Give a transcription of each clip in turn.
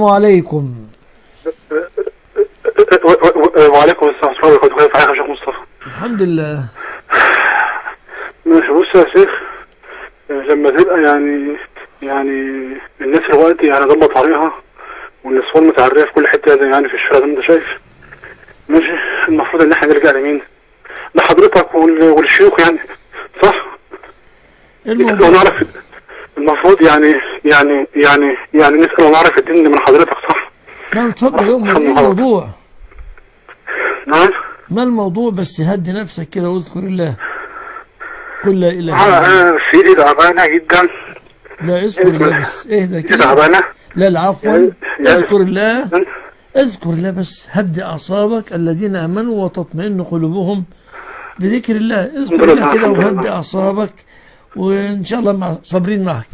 عليكم وعليكم السلام ورحمة الله وبركاته كيف حالك يا شيخ مصطفى؟ الحمد لله ماشي بص يا شيخ لما تبقى يعني يعني الناس دلوقتي يعني ضل طريقها والنسوان متعرية في كل حتة زي يعني في الشارع زي ما انت شايف ماشي المفروض ان احنا نرجع لمين؟ لحضرتك وال- والشيوخ يعني صح؟ لو الموضوع نعرف المفروض يعني يعني يعني يعني نسأل ونعرف الدين من حضرتك صح؟ نعم اتفضل يا أم الحمد ايه لله. الموضوع نعم؟ ما الموضوع بس هدي نفسك كده واذكر الله قل لا اله انا الا الله انا نفسيتي تعبانة جدا لا اذكر الله بس اهدى نفسيتي كده تعبانة لا لا عفوا يعني- يعني- اذكر الله اذكر الله بس هدي اعصابك الذين امنوا وتطمئن قلوبهم بذكر الله اذكر الحمد الله لله، كده الحمد لله. وهدي اعصابك وان شاء الله مع صابرين معك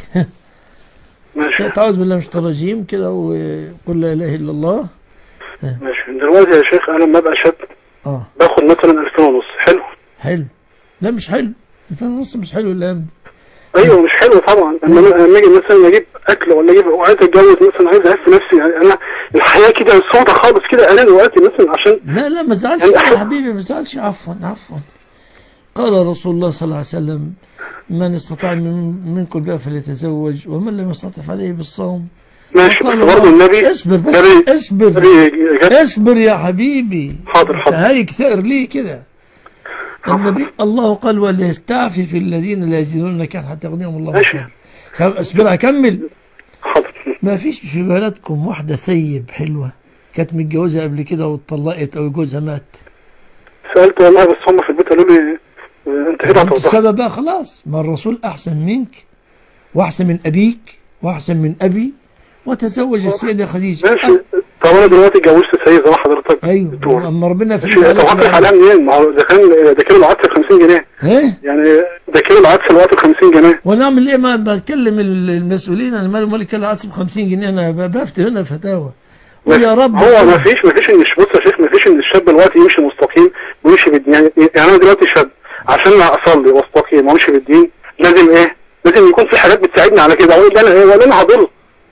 ماشي تعوذ بالله من الشيطان الرجيم كده وقل لا اله الا الله ماشي دلوقتي يا شيخ انا لما ابقى شاب اه باخد مثلا 2000 ونص حلو حلو لا مش حلو انت نص مش حلو الايام دي ايوه مش حلو طبعا اما أنا- لما اجي مثلا اجيب اكل ولا اجيب وعايز اتجوز مثلا عايز اعف نفسي يعني انا الحياه كده سودة خالص كده انا دلوقتي مثلا عشان لا لا ما تزعلش يعني يا أحب- حبيبي ما تزعلش عفوا عفوا قال رسول الله صلى الله عليه وسلم من استطاع من منكم بقى فليتزوج ومن لم يستطع فعليه بالصوم ماشي بس وقال برضه الله- النبي اصبر بس النبي- اصبر النبي جاب- اصبر يا حبيبي حاضر، انت حاضر. هايك ثائر ليه كده النبي الله قال وليستعفف الذين لا يجدون نكاحا حتى يغنيهم الله ماشي. من فضله. كم- اصبر اكمل حاضر ما فيش في بلدكم واحدة سيب حلوة كانت متجوزة قبل كده واتطلقت او جوزها مات سالت والله بس هم في البيت قالوا لي آه، انت كده انت هتوضح السبب بقى خلاص ما الرسول احسن منك واحسن من ابيك واحسن من ابي وتزوج السيدة خديجة ماشي طب انا دلوقتي اتجوزت سيد زي ما حضرتك ايوه بتقول اما ربنا في ماشي طب هصرف عليها منين؟ ما هو ده كان ده كيلو العدس ب 50 جنيه ايه يعني ده كيلو العدس الوقت ب 50 جنيه ونعمل ايه ما بتكلم المسؤولين انا مالي مالك كل عدس ب 50 جنيه انا ب- بفتي هنا فتاوى ويا رب هو ما فيش ما فيش ان بص يا شيخ ما فيش ان الشاب دلوقتي يمشي مستقيم ويمشي بالدين يعني, يعني انا دلوقتي شاب عشان اصلي واستقيم وامشي بالدين لازم ايه؟ لازم يكون في حاجات بتساعدني على كده ولا انا ايه ولا انا هضل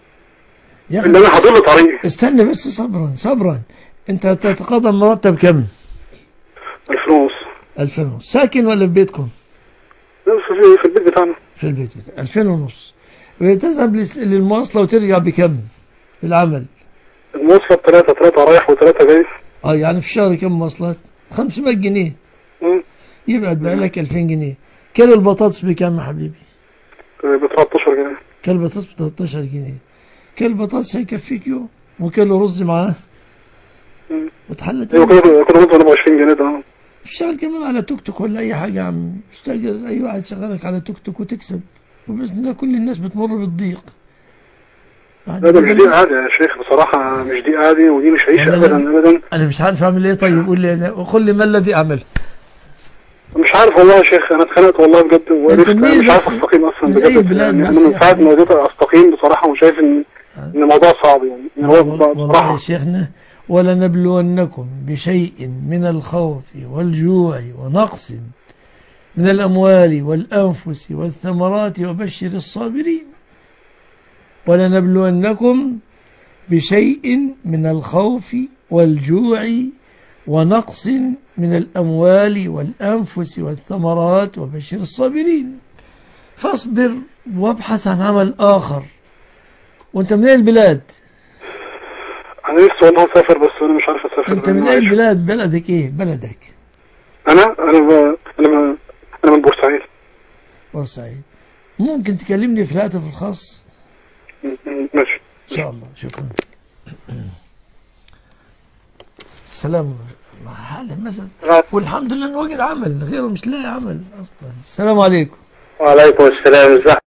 يا ان اخي انا هضل طريقي استنى بس صبرا صبرا انت تتقاضى مرتب كم 2000 ونص 2000 ونص ساكن ولا في بيتكم في, في البيت بتاعنا في البيت بتاعك 2000 ونص وتذهب للس- للمواصلة وترجع بكم في العمل المواصلة ثلاثة ثلاثة رايح وثلاثة جاي اه يعني في الشهر كم مواصلات 500 جنيه مم. يبقى تبقى لك 2000 جنيه كيلو البطاطس بكم يا حبيبي ب 13 جنيه كيلو البطاطس ب 13 جنيه كيلو البطاطس هيكفيك يوم وكيلو رز معاه مم. وتحلت ايوه كده كده برضه انا ب 20 جنيه ده اشتغل كمان على توك توك ولا اي حاجه يا عم اشتغل اي واحد شغالك على توك توك وتكسب وباذن الله كل الناس بتمر بالضيق يعني لا ده مش بدل- دي عادي يا شيخ بصراحة مش دي عادي ودي مش عيشة لا، لا. ابدا ابدا انا مش عارف اعمل ايه طيب قول لي أنا- قل لي ما الذي اعمل مش عارف والله يا شيخ انا اتخنقت والله بجد وقرفت منين انا مش عارف بس؟ استقيم اصلا من بجد أي بلاد يعني بس انا من يا ساعة حبيبي؟ ما بديت استقيم بصراحة وشايف ان ان الموضوع صعب يعني ان هو والله والله يا بصراحة شيخنا ولنبلونكم بشيء من الخوف والجوع ونقص من الأموال والأنفس والثمرات وبشر الصابرين ولنبلونكم بشيء من الخوف والجوع ونقص من الأموال والأنفس والثمرات وبشر الصابرين فاصبر وابحث عن عمل آخر وانت من أي البلاد انا نفسي والله اسافر بس انا مش عارف اسافر انت أنا من اي عايش. بلاد بلدك ايه بلدك انا انا ب... انا ب... انا من بورسعيد بورسعيد ممكن تكلمني في الهاتف الخاص م- م- ماشي ان شاء الله شكرا السلام حاله مثلا والحمد لله انه وجد عمل غيره مش لاقي عمل اصلا السلام عليكم وعليكم السلام ازيك